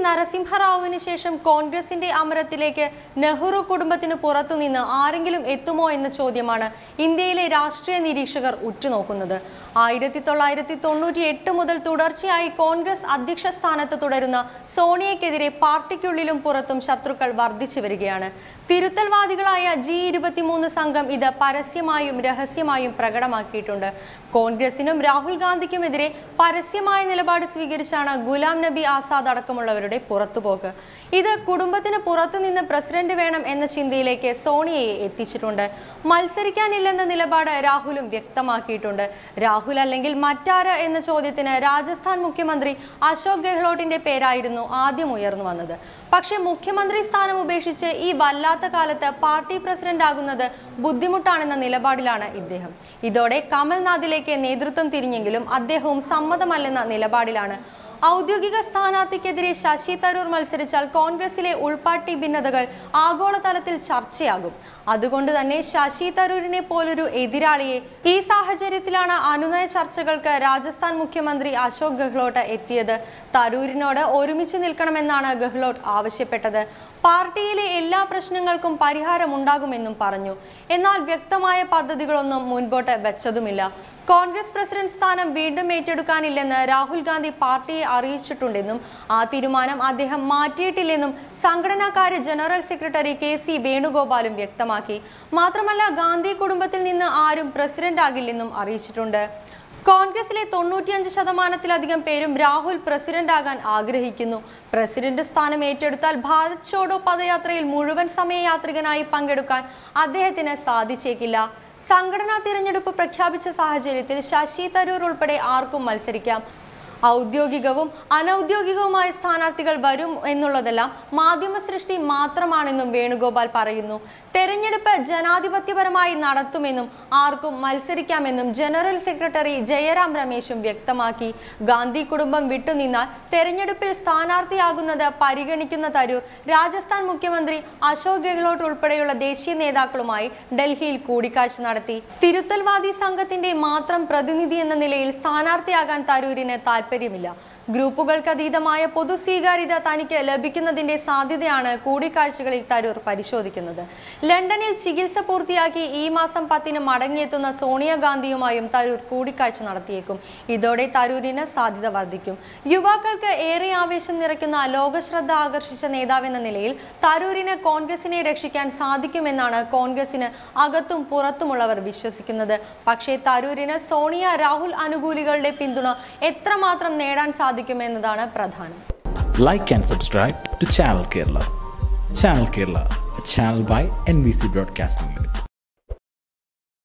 നരസിംഹറാവുവിന് ശേഷം കോൺഗ്രസിന്റെ അമരത്തിലേക്ക് നെഹ്റു കുടുംബത്തിന് പുറത്തുനിന്ന് ആരെങ്കിലും എത്തുമോ എന്ന ചോദ്യമാണ് ഇന്ത്യയിലെ രാഷ്ട്രീയ നിരീക്ഷകർ ഉറ്റുനോക്കുന്നത് ആയിരത്തി തൊള്ളായിരത്തി തൊണ്ണൂറ്റി എട്ട് മുതൽ തുടർച്ചയായി കോൺഗ്രസ് അധ്യക്ഷ സ്ഥാനത്ത് തുടരുന്ന സോണിയയ്ക്കെതിരെ പാർട്ടിക്കുള്ളിലും പുറത്തും ശത്രുക്കൾ വർദ്ധിച്ചു വരികയാണ് തിരുത്തൽവാദികളായ ജി ഇരുപത്തിമൂന്ന് സംഘം ഇത് പരസ്യമായും രഹസ്യമായും പ്രകടമാക്കിയിട്ടുണ്ട് കോൺഗ്രസിനും രാഹുൽ ഗാന്ധിക്കുമെതിരെ പരസ്യമായ നിലപാട് സ്വീകരിച്ചാണ് ഗുലാം നബി ആസാദ് അടക്കമുള്ളവരുടെ പുറത്തുപോക്ക് ഇത് കുടുംബത്തിന് പുറത്തുനിന്ന് പ്രസിഡന്റ് വേണം എന്ന ചിന്തയിലേക്ക് സോണിയയെ എത്തിച്ചിട്ടുണ്ട് മത്സരിക്കാനില്ലെന്ന നിലപാട് രാഹുലും വ്യക്തമാക്കിയിട്ടുണ്ട് രാഹുൽ അല്ലെങ്കിൽ മറ്റാര് എന്ന ചോദ്യത്തിന് രാജസ്ഥാൻ മുഖ്യമന്ത്രി അശോക് ഗെഹ്ലോട്ടിന്റെ പേരായിരുന്നു ആദ്യം ഉയർന്നു വന്നത് പക്ഷേ മുഖ്യമന്ത്രി സ്ഥാനം ഉപേക്ഷിച്ച് ഈ വല്ലാത്ത കാലത്ത് പാർട്ടി പ്രസിഡന്റ് ആകുന്നത് ബുദ്ധിമുട്ടാണെന്ന നിലപാടിലാണ് ഇദ്ദേഹം ഇതോടെ കമൽനാഥിലേക്ക് നേതൃത്വം തിരിഞ്ഞെങ്കിലും അദ്ദേഹവും സമ്മതമല്ലെന്ന നിലപാടിലാണ് ഔദ്യോഗിക സ്ഥാനാർത്ഥിക്കെതിരെ ശശി തരൂർ മത്സരിച്ചാൽ കോൺഗ്രസിലെ ഉൾപാർട്ടി ഭിന്നതകൾ ആഗോളതലത്തിൽ ചർച്ചയാകും അതുകൊണ്ട് തന്നെ ശശി തരൂരിനെ പോലൊരു എതിരാളിയെ ഈ സാഹചര്യത്തിലാണ് അനുനയ ചർച്ചകൾക്ക് രാജസ്ഥാൻ മുഖ്യമന്ത്രി അശോക് ഗെഹ്ലോട്ട് എത്തിയത് തരൂരിനോട് ഒരുമിച്ച് നിൽക്കണമെന്നാണ് ഗെഹ്ലോട്ട് ആവശ്യപ്പെട്ടത് പാർട്ടിയിലെ എല്ലാ പ്രശ്നങ്ങൾക്കും പരിഹാരമുണ്ടാകുമെന്നും പറഞ്ഞു എന്നാൽ വ്യക്തമായ പദ്ധതികളൊന്നും മുൻപോട്ട് വെച്ചതുമില്ല കോൺഗ്രസ് പ്രസിഡന്റ് സ്ഥാനം വീണ്ടും ഏറ്റെടുക്കാനില്ലെന്ന് രാഹുൽ ഗാന്ധി പാർട്ടിയെ അറിയിച്ചിട്ടുണ്ടെന്നും ആ തീരുമാനം അദ്ദേഹം മാറ്റിയിട്ടില്ലെന്നും സംഘടനാകാര്യ ജനറൽ സെക്രട്ടറി കെ സി വേണുഗോപാലും വ്യക്തമാക്കി മാത്രമല്ല ഗാന്ധി കുടുംബത്തിൽ നിന്ന് ആരും പ്രസിഡന്റ് ആകില്ലെന്നും അറിയിച്ചിട്ടുണ്ട് കോൺഗ്രസിലെ തൊണ്ണൂറ്റിയഞ്ച് ശതമാനത്തിലധികം പേരും രാഹുൽ പ്രസിഡന്റ് ആകാൻ ആഗ്രഹിക്കുന്നു പ്രസിഡന്റ് സ്ഥാനം ഏറ്റെടുത്താൽ ഭാരത് ചോഡോ പദയാത്രയിൽ മുഴുവൻ സമയ യാത്രികനായി പങ്കെടുക്കാൻ അദ്ദേഹത്തിന് സാധിച്ചേക്കില്ല സംഘടനാ തിരഞ്ഞെടുപ്പ് പ്രഖ്യാപിച്ച സാഹചര്യത്തിൽ ശശി തരൂർ ഉൾപ്പെടെ ആർക്കും മത്സരിക്കാം ഔദ്യോഗികവും അനൌദ്യോഗികവുമായ സ്ഥാനാർത്ഥികൾ വരും എന്നുള്ളതെല്ലാം മാധ്യമ സൃഷ്ടി മാത്രമാണെന്നും വേണുഗോപാൽ പറയുന്നു തെരഞ്ഞെടുപ്പ് ജനാധിപത്യപരമായി നടത്തുമെന്നും ആർക്കും മത്സരിക്കാമെന്നും ജനറൽ സെക്രട്ടറി ജയറാം രമേശും വ്യക്തമാക്കി ഗാന്ധി കുടുംബം വിട്ടുനിന്നാൽ തെരഞ്ഞെടുപ്പിൽ സ്ഥാനാർത്ഥിയാകുന്നത് പരിഗണിക്കുന്ന തരൂർ രാജസ്ഥാൻ മുഖ്യമന്ത്രി അശോക് ഗെഹ്ലോട്ട് ഉൾപ്പെടെയുള്ള ദേശീയ നേതാക്കളുമായി ഡൽഹിയിൽ കൂടിക്കാഴ്ച നടത്തി തിരുത്തൽവാദി സംഘത്തിന്റെ മാത്രം പ്രതിനിധി എന്ന നിലയിൽ സ്ഥാനാർത്ഥിയാകാൻ തരൂരിന് താല്പര്യമില്ല ഗ്രൂപ്പുകൾക്ക് അതീതമായ പൊതു സ്വീകാര്യത തനിക്ക് ലഭിക്കുന്നതിന്റെ സാധ്യതയാണ് കൂടിക്കാഴ്ചകളിൽ തരൂർ പരിശോധിക്കുന്നത് ലണ്ടനിൽ ചികിത്സ പൂർത്തിയാക്കി ഈ മാസം പത്തിന് മടങ്ങിയെത്തുന്ന സോണിയാഗാന്ധിയുമായും തരൂർ കൂടിക്കാഴ്ച നടത്തിയേക്കും ഇതോടെ തരൂരിന് സാധ്യത വർദ്ധിക്കും യുവാക്കൾക്ക് ഏറെ ആവേശം നിറയ്ക്കുന്ന ലോകശ്രദ്ധ ആകർഷിച്ച നേതാവെന്ന നിലയിൽ തരൂരിന് കോൺഗ്രസിനെ രക്ഷിക്കാൻ സാധിക്കുമെന്നാണ് കോൺഗ്രസിന് അകത്തും പുറത്തുമുള്ളവർ വിശ്വസിക്കുന്നത് പക്ഷേ തരൂരിന് സോണിയ രാഹുൽ അനുകൂലികളുടെ പിന്തുണ എത്രമാത്രം നേടാൻ സാധിക്കുമെന്നതാണ് പ്രധാനം like and subscribe to Channel Kerala. Channel Kerala, a channel by NBC Broadcasting Unit.